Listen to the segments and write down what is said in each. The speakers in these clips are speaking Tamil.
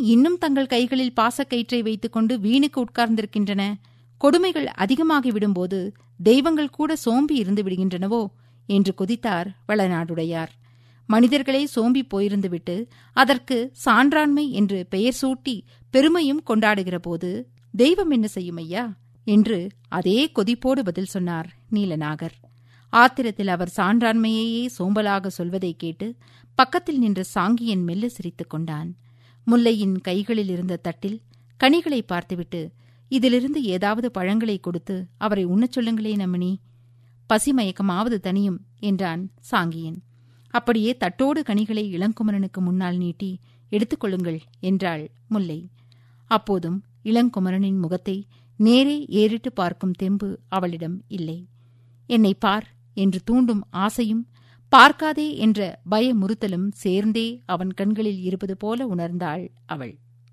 இன்னும் தங்கள் கைகளில் பாசக்கயிற்றை வைத்துக்கொண்டு வீணுக்கு உட்கார்ந்திருக்கின்றன கொடுமைகள் ஆகிவிடும்போது தெய்வங்கள் கூட சோம்பி இருந்து விடுகின்றனவோ என்று கொதித்தார் வளநாடுடையார் மனிதர்களே சோம்பி போயிருந்துவிட்டு அதற்கு சான்றாண்மை என்று பெயர் சூட்டி பெருமையும் கொண்டாடுகிற போது தெய்வம் என்ன செய்யும் ஐயா என்று அதே கொதிப்போடு பதில் சொன்னார் நீலநாகர் ஆத்திரத்தில் அவர் சான்றாண்மையையே சோம்பலாக சொல்வதை கேட்டு பக்கத்தில் நின்ற சாங்கியன் மெல்ல சிரித்துக் கொண்டான் முல்லையின் கைகளில் இருந்த தட்டில் கனிகளை பார்த்துவிட்டு இதிலிருந்து ஏதாவது பழங்களை கொடுத்து அவரை உண்ணச் சொல்லுங்களே நம்மனி பசிமயக்கமாவது தனியும் என்றான் சாங்கியன் அப்படியே தட்டோடு கனிகளை இளங்குமரனுக்கு முன்னால் நீட்டி எடுத்துக்கொள்ளுங்கள் என்றாள் முல்லை அப்போதும் இளங்குமரனின் முகத்தை நேரே ஏறிட்டு பார்க்கும் தெம்பு அவளிடம் இல்லை என்னை பார் என்று தூண்டும் ஆசையும் பார்க்காதே என்ற பயமுறுத்தலும் சேர்ந்தே அவன் கண்களில் இருப்பது போல உணர்ந்தாள் அவள்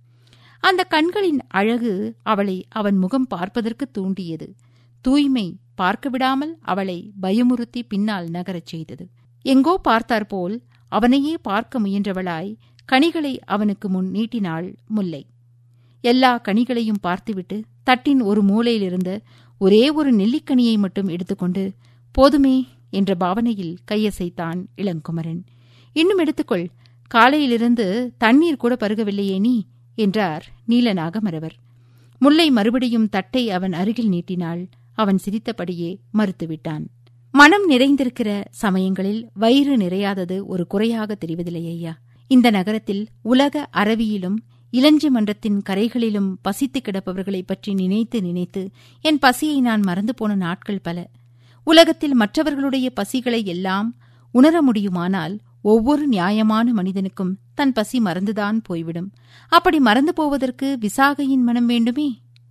அந்த கண்களின் அழகு அவளை அவன் முகம் பார்ப்பதற்கு தூண்டியது தூய்மை பார்க்க விடாமல் அவளை பயமுறுத்தி பின்னால் நகரச் செய்தது எங்கோ பார்த்தாற்போல் அவனையே பார்க்க முயன்றவளாய் கனிகளை அவனுக்கு முன் நீட்டினாள் முல்லை எல்லா கனிகளையும் பார்த்துவிட்டு தட்டின் ஒரு மூலையிலிருந்த ஒரே ஒரு நெல்லிக்கனியை மட்டும் எடுத்துக்கொண்டு போதுமே என்ற பாவனையில் கையசைத்தான் இளங்குமரன் இன்னும் எடுத்துக்கொள் காலையிலிருந்து தண்ணீர் கூட பருகவில்லையே நீ என்றார் நீலநாகமரவர் முல்லை மறுபடியும் தட்டை அவன் அருகில் நீட்டினாள் அவன் சிரித்தபடியே மறுத்துவிட்டான் மனம் நிறைந்திருக்கிற சமயங்களில் வயிறு நிறையாதது ஒரு குறையாக தெரிவதில்லை ஐயா இந்த நகரத்தில் உலக அரவியிலும் இளஞ்சி மன்றத்தின் கரைகளிலும் பசித்து கிடப்பவர்களைப் பற்றி நினைத்து நினைத்து என் பசியை நான் மறந்து போன நாட்கள் பல உலகத்தில் மற்றவர்களுடைய பசிகளை எல்லாம் உணர முடியுமானால் ஒவ்வொரு நியாயமான மனிதனுக்கும் தன் பசி மறந்துதான் போய்விடும் அப்படி மறந்து போவதற்கு விசாகையின் மனம் வேண்டுமே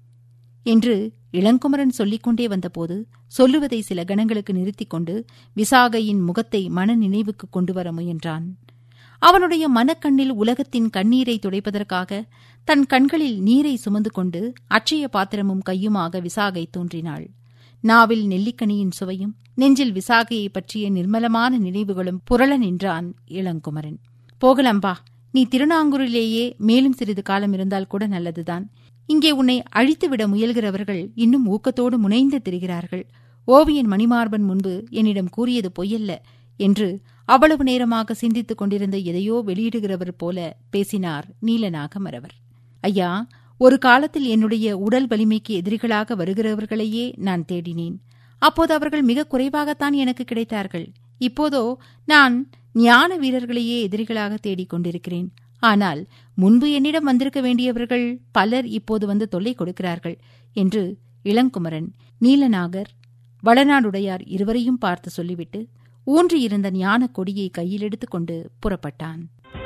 என்று இளங்குமரன் சொல்லிக் கொண்டே வந்தபோது சொல்லுவதை சில கணங்களுக்கு நிறுத்திக் கொண்டு விசாகையின் முகத்தை மன நினைவுக்கு கொண்டு வர முயன்றான் அவனுடைய மனக்கண்ணில் உலகத்தின் கண்ணீரை துடைப்பதற்காக தன் கண்களில் நீரை சுமந்து கொண்டு அச்சய பாத்திரமும் கையுமாக விசாகை தோன்றினாள் நாவில் நெல்லிக்கனியின் சுவையும் நெஞ்சில் விசாகையை பற்றிய நிர்மலமான நினைவுகளும் புரள நின்றான் இளங்குமரன் போகலம்பா நீ திருநாங்கூரிலேயே மேலும் சிறிது காலம் இருந்தால் கூட நல்லதுதான் இங்கே உன்னை அழித்துவிட முயல்கிறவர்கள் இன்னும் ஊக்கத்தோடு முனைந்து திரிகிறார்கள் ஓவியன் மணிமார்பன் முன்பு என்னிடம் கூறியது பொய்யல்ல என்று அவ்வளவு நேரமாக சிந்தித்துக் கொண்டிருந்த எதையோ வெளியிடுகிறவர் போல பேசினார் நீலநாகமரவர் ஐயா ஒரு காலத்தில் என்னுடைய உடல் வலிமைக்கு எதிரிகளாக வருகிறவர்களையே நான் தேடினேன் அப்போது அவர்கள் மிக குறைவாகத்தான் எனக்கு கிடைத்தார்கள் இப்போதோ நான் ஞான வீரர்களையே எதிரிகளாக தேடிக் கொண்டிருக்கிறேன் ஆனால் முன்பு என்னிடம் வந்திருக்க வேண்டியவர்கள் பலர் இப்போது வந்து தொல்லை கொடுக்கிறார்கள் என்று இளங்குமரன் நீலநாகர் வளநாடுடையார் இருவரையும் பார்த்து சொல்லிவிட்டு ஊன்றியிருந்த ஞான கொடியை கையில் எடுத்துக்கொண்டு புறப்பட்டான்